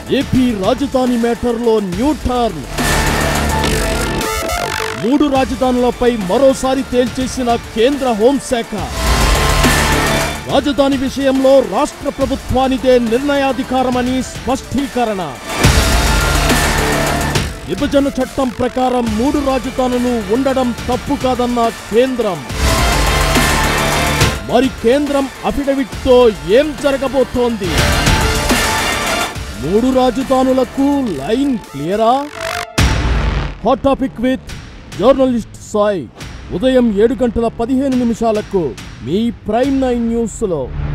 AP రాజధాని మేటర్లో new turn మూడు రాజధానులపై మరోసారి తేల్చేసిన కేంద్ర హోంశాఖ రాజధాని విషయంలో రాష్ట్ర ప్రభుత్వానిదే నిర్ణయాధికారమని స్పష్టీకరణ విభజన చట్టం ప్రకారం మూడు రాజధానులు ఉండడం తప్పు కాదన్న కేంద్రం మరి కేంద్రం అఫిడవిట్తో ఏం జరగబోతోంది మూడు రాజధానులకు లైన్ క్లియరా hot topic with journalist Sai ఉదయం ఏడు గంటల పదిహేను నిమిషాలకు మీ ప్రైమ్ నైన్ న్యూస్లో